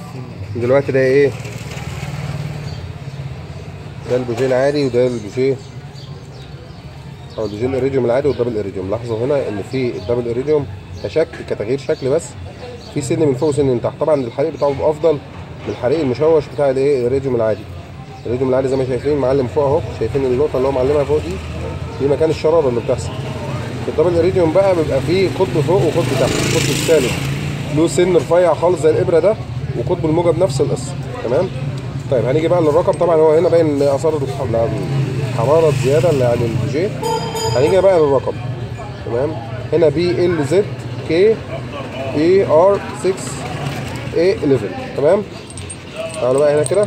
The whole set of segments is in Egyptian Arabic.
دلوقتي ده ايه ده البوجيه العادي وده البوجيه او البوجيه الاريديوم العادي والدبل اريديوم لاحظوا هنا ان في الدبل اريديوم كشكل كتغيير شكل بس في سن من فوق وسن من تحت طبعا الحريق بتاعه بيبقى افضل من الحريق المشوش بتاع الايه الاريديوم العادي الاريديوم العادي زي ما شايفين معلم فوق اهو شايفين النقطه اللي هو معلمها فوق دي دي مكان الشراره اللي بتحصل في الدبل اريديوم بقى بيبقى فيه قطب فوق وقطب تحت القطب الثالث له سن رفيع خالص زي الابره ده وقطب الموجب نفس القصه تمام طيب هنيجي بقى للرقم طبعا هو هنا باين اثار الح- الحراره الزياده اللي يعني الجي هنيجي بقى للرقم تمام هنا بي ال زد كي اي ار 6 اي 11 تمام تعالوا بقى هنا كده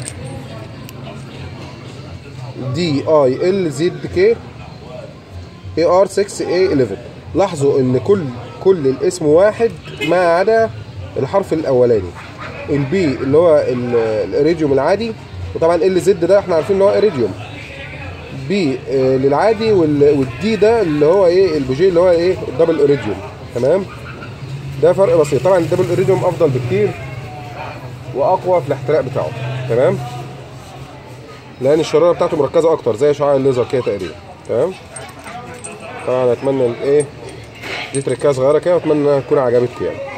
دي اي ال زد كي اي ار 6 اي 11 لاحظوا ان كل كل الاسم واحد ما عدا الحرف الاولاني البي اللي هو ال- الاريديوم العادي وطبعا ال زد ده احنا عارفين ان هو اريديوم بي آه، للعادي وال- والدي ده اللي هو ايه البوجيه اللي هو ايه الدبل اريديوم تمام ده فرق بسيط طبعا الدبل اريديوم افضل بكتير واقوى في الاحتراق بتاعه تمام لان الشراره بتاعته مركزه اكتر زي شعاع الليزر كده تقريبا تمام طبعا اتمنى ايه دي تركايه صغيره كده واتمنى انها تكون عجبتكم يعني